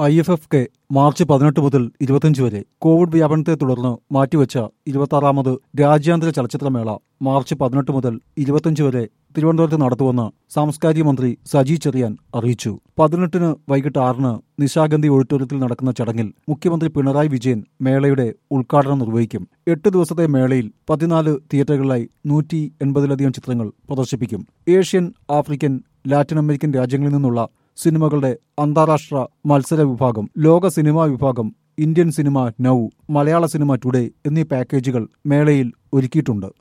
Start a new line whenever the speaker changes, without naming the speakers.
I F F K March പതിനെട്ട് മുതൽ ഇരുപത്തിയഞ്ച് വരെ കോവിഡ് വ്യാപനത്തെ തുടർന്ന് മാറ്റിവെച്ച ഇരുപത്തി രാജ്യാന്തര ചലച്ചിത്രമേള മാർച്ച് പതിനെട്ട് മുതൽ ഇരുപത്തിയഞ്ച് വരെ തിരുവനന്തപുരത്ത് നടത്തുമെന്ന് സാംസ്കാരിക മന്ത്രി സജി ചെറിയാൻ അറിയിച്ചു പതിനെട്ടിന് വൈകിട്ട് ആറിന് നിശാഗന്ധി ഓഡിറ്റോറിയത്തിൽ നടക്കുന്ന ചടങ്ങിൽ മുഖ്യമന്ത്രി പിണറായി വിജയൻ മേളയുടെ ഉദ്ഘാടനം നിർവഹിക്കും എട്ട് ദിവസത്തെ മേളയിൽ പതിനാല് തിയേറ്ററുകളിലായി നൂറ്റി എൺപതിലധികം ചിത്രങ്ങൾ പ്രദർശിപ്പിക്കും ഏഷ്യൻ ആഫ്രിക്കൻ ലാറ്റിൻ അമേരിക്കൻ രാജ്യങ്ങളിൽ നിന്നുള്ള സിനിമകളുടെ അന്താരാഷ്ട്ര മത്സര വിഭാഗം ലോക സിനിമാ വിഭാഗം ഇന്ത്യൻ സിനിമ നൌ മലയാള സിനിമ ടുഡേ എന്നീ പാക്കേജുകൾ മേളയിൽ ഒരുക്കിയിട്ടുണ്ട്